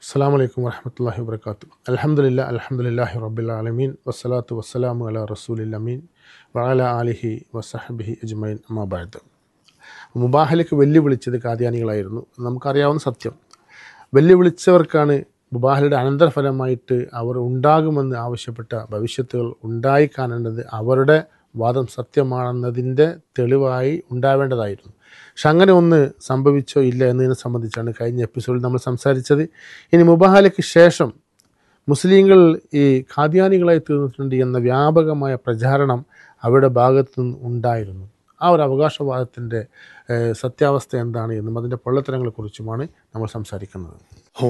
അസ്സാം വലൈക്കും വർഹമത്തല്ലാഹി വാബർക്കാത്തു അലഹമുല്ല അലഹമുല്ലാഹി റബ്ബുലാലമീൻ വസ്സലാത്തു വസ്സലാമു അല റസൂലിൽ അമീൻ വഅല ആലിഹി വസഹബിഹി അജ്മൈൻ അമ്മാബാദ് മുബാഹലേക്ക് വെല്ലുവിളിച്ചത് കാദ്യാനികളായിരുന്നു നമുക്കറിയാവുന്ന സത്യം വെല്ലുവിളിച്ചവർക്കാണ് മുബാഹലയുടെ അനന്തരഫലമായിട്ട് അവർ ഉണ്ടാകുമെന്ന് ആവശ്യപ്പെട്ട ഭവിഷ്യത്തുകൾ ഉണ്ടായി കാണേണ്ടത് അവരുടെ വാദം സത്യമാണെന്നതിൻ്റെ തെളിവായി ഉണ്ടാവേണ്ടതായിരുന്നു പക്ഷെ അങ്ങനെ ഒന്ന് സംഭവിച്ചോ ഇല്ല എന്നതിനെ സംബന്ധിച്ചാണ് കഴിഞ്ഞ എപ്പിസോഡിൽ നമ്മൾ സംസാരിച്ചത് ഇനി മുബാഹലയ്ക്ക് ശേഷം മുസ്ലിങ്ങൾ ഈ ഖാദ്യാനികളായി തീർന്നിട്ടുണ്ട് എന്ന വ്യാപകമായ പ്രചാരണം അവരുടെ ഭാഗത്തു നിന്ന് ഉണ്ടായിരുന്നു ആ ഒരു അവകാശവാദത്തിൻ്റെ സത്യാവസ്ഥ എന്താണ് എന്നും അതിൻ്റെ പൊള്ളത്തരങ്ങളെക്കുറിച്ചുമാണ് നമ്മൾ സംസാരിക്കുന്നത്